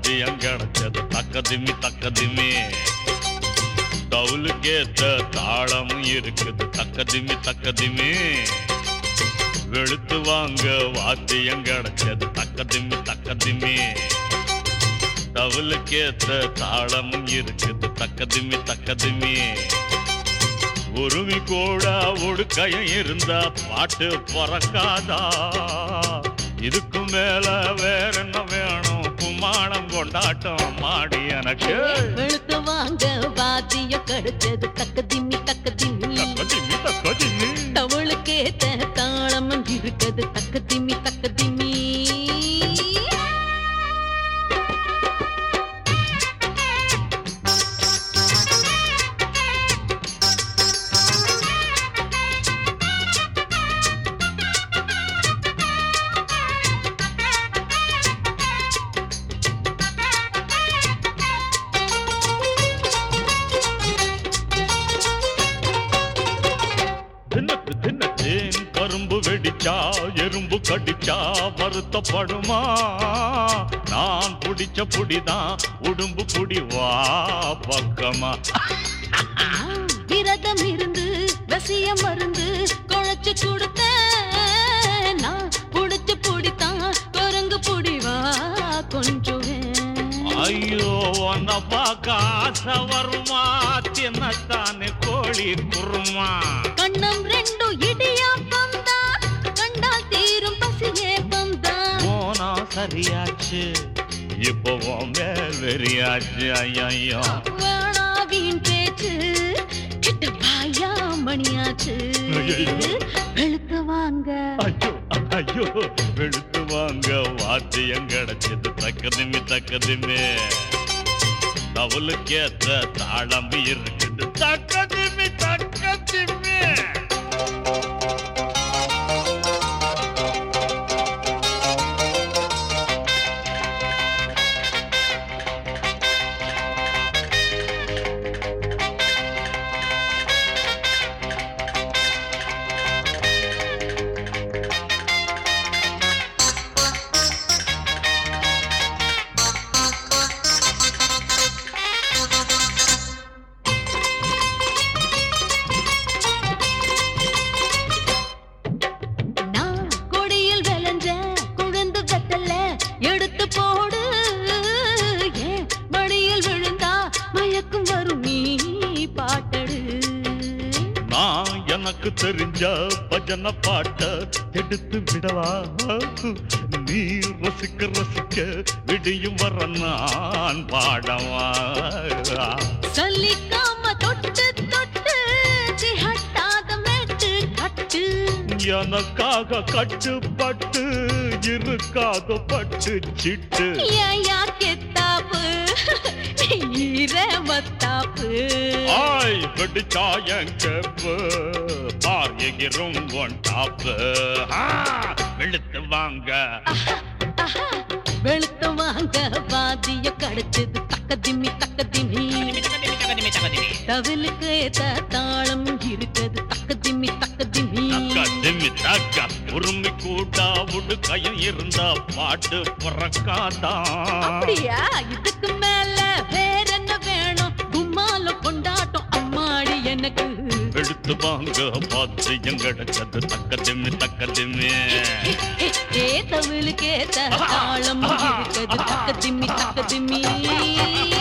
வாத்தியம் கிடைச்சது தக்கதிமி தக்கதிமி தவுலுக்கேத்த தாளமும் இருக்குது தக்கதிமி தக்கதிமி வெளுத்து வாங்க வாத்தியம் கிடைச்சது தக்கதிமி தக்கதிமி தவுலுக்கேத்த தாளமும் இருக்குது தக்கதிமி தக்கதிமி உருவி கூட ஒடுக்கையும் இருந்தா பாட்டு பறக்காதா இதுக்கு மேல வேற என்ன வேணும் கும்மாளம் கொண்டாட்டம் மாடி எனக்கு வெளுத்து வாங்க வாத்திய கடிச்சது தக்க திம்மி தக்க திம்மி தக்கதிமி தக்கதிமி தவளுக்கேத்த தாளமும் இருக்குது தக்க திம்மி தக்க திம்மி தினக்கு தினத்தேன் கரும்பு வெடிச்சா எறும்பு கடிச்சா வருத்தப்படுமா நான் புடிச்ச புடிதான் உடும்பு புடி வா பக்கமா விரதம் இருந்து வசிய மருந்து குழைச்சு கொடுத்த நான் புடிச்சு புடித்தான் குரங்கு புடிவா கொஞ்சுவேன் ஐயோ உன்னை பார்க்க ஆசை வருமா தின்னத்தானே கோழி குருமா கண்ணம் ரெண்டும் இடியாப்பம் தான் கண்டால் தீரும் பசியே தான் போனா சரியாச்சு இப்போ உன் மேல் வெறியாச்சு ஐயோ வேணா வீண் பேச்சு கிட்ட வாயா மணியாச்சு ஐயையோ. வெளுத்து வாங்க ஐயோ ஐயோ வெளுத்து வாங்க வாத்தியம் கிடைச்சது தக்கதுமே தக்கதுமே தவளுக்கேத்த தாளம்பு இருக்குது தக்கதுமே தக்கதுமே நான் கொடியில் விளைஞ்ச குழந்து வெத்தல எடுத்து போடு ஏன் மடியில் விழுந்தா மயக்கம் வரும் நீ பாட்டடு நான் எனக்கு தெரிஞ்ச பஜன பாட்ட எடுத்து விடவா நீ ரசிக்க ரசிக்க விடியும் வர நான் பாடவா சொல்லிக்காம தொட்டு தொட்டு திகட்டாத மெட்டு கட்டு எனக்காக கட்டுப்பட்டு இருக்காத பட்டு சிட்டு ஏயா கெத்தாப்பு ஈர மத்தாப்பு ஆய் வெடிச்சாயங்கப்பு பார் எகிரும் ஒன் டாப்பு வெளுத்து வாங்க ஆஹா, வெளுத்து வாங்க வாதிய கடிச்சது தக்க திம்மி தக்க திம்மி தவிலுக்கு ஏத்த தாளம் இருக்குது தக்க திம்மி தக்க திம்மி தக்க திம்மி தக்க உரிமை கூட்டா உடுக்கையும் இருந்தா பாட்டு பிறக்காதா அப்படியா இதுக்கு மேல வேற என்ன வேணும் கும்மால கொண்டாட்டம் அம்மாடி எனக்கு எடுத்து வாங்க பார்த்து எங்கடச்சது தக்க திம்மி தக்க திம்மி ஏ, ஏ தவிலுக்கு ஏத்த தாளம் இருக்குது தக்க திம்மி தக்க திம்மி